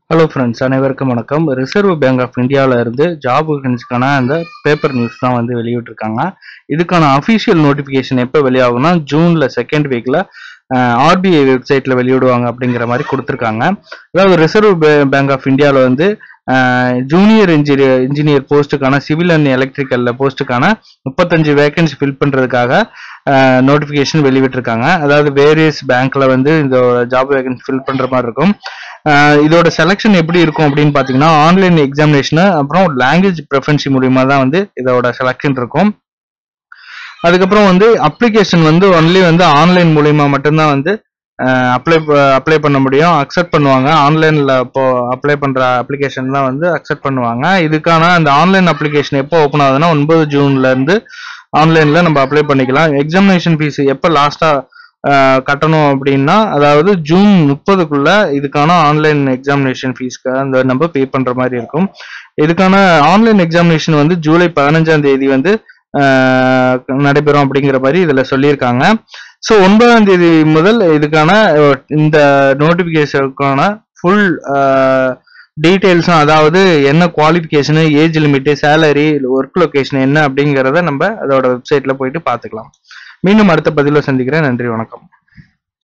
hello friends அனைவருக்கும் வணக்கம் reserve bank of இந்தியாவில் இருந்து ஜாப் வேகன்ஸ்க்கான அந்த பேப்பர் நியூஸ் தான் வந்து வெளியிட்டிருக்காங்க இதுக்கான அஃபிஷியல் நோட்டிஃபிகேஷன் எப்போ வெளியாகும்னா ஜூனில் செகண்ட் வீக்கில் ஆர்பிஐ வெப்சைட்டில் வெளியிடுவாங்க அப்படிங்கிற மாதிரி கொடுத்துருக்காங்க அதாவது ரிசர்வ் பேங்க் ஆஃப் இந்தியாவில் வந்து ஜூனியர் இன்ஜினியர் இன்ஜினியர் போஸ்ட்டுக்கான சிவில் அண்ட் எலக்ட்ரிக்கல் போஸ்ட்டுக்கான முப்பத்தஞ்சு வேகன்சி ஃபில் பண்ணுறதுக்காக நோட்டிஃபிகேஷன் வெளியிட்டிருக்காங்க அதாவது வேரியஸ் பேங்க்ல வந்து இந்த ஜாப் வேகன்சி ஃபில் பண்ணுற மாதிரி இருக்கும் ஆஹ் இதோட செலெக்ஷன் எப்படி இருக்கும் அப்படின்னு பார்த்தீங்கன்னா ஆன்லைன் எக்ஸாமினேஷனு அப்புறம் லாங்குவேஜ் ப்ரெஃபரன்சி மூலியமா தான் வந்து இதோட செலெக்ஷன் இருக்கும் அதுக்கப்புறம் வந்து அப்ளிகேஷன் வந்து ஒன்லி வந்து ஆன்லைன் மூலியமா மட்டும்தான் வந்து அப்ளை அப்ளை பண்ண முடியும் அக்செப்ட் பண்ணுவாங்க ஆன்லைனில் இப்போ அப்ளை பண்ணுற அப்ளிகேஷன் தான் வந்து அக்செப்ட் பண்ணுவாங்க இதுக்கான அந்த ஆன்லைன் அப்ளிகேஷன் எப்போ ஓப்பன் ஆகுதுன்னா ஒன்பது ஜூன்ல இருந்து ஆன்லைனில் நம்ம அப்ளை பண்ணிக்கலாம் எக்ஸாமினேஷன் ஃபீஸ் எப்போ லாஸ்ட்டாக கட்டணும் அப்படின்னா அதாவது ஜூன் முப்பதுக்குள்ள இதுக்கான ஆன்லைன் எக்ஸாமினேஷன் ஃபீஸ்க்கு அந்த நம்ம பே பண்ற மாதிரி இருக்கும் இதுக்கான ஆன்லைன் எக்ஸாமினேஷன் வந்து ஜூலை பதினஞ்சாம் தேதி வந்து ஆஹ், நடைபெறும் அப்படிங்கிற மாதிரி இதுல சொல்லியிருக்காங்க ஸோ ஒன்பதாம் தேதி முதல் இதுக்கான அஹ், இந்த நோட்டிபிகேஷனுக்கான ஃபுல் டீட்டெயில்ஸும் அதாவது என்ன qualification age limit salary work location என்ன அப்படிங்கிறத நம்ம அதோட வெப்சைட்ல போயிட்டு பார்த்துக்கலாம் மீண்டும் அடுத்த பதிவில் சந்திக்கிறேன் நன்றி வணக்கம்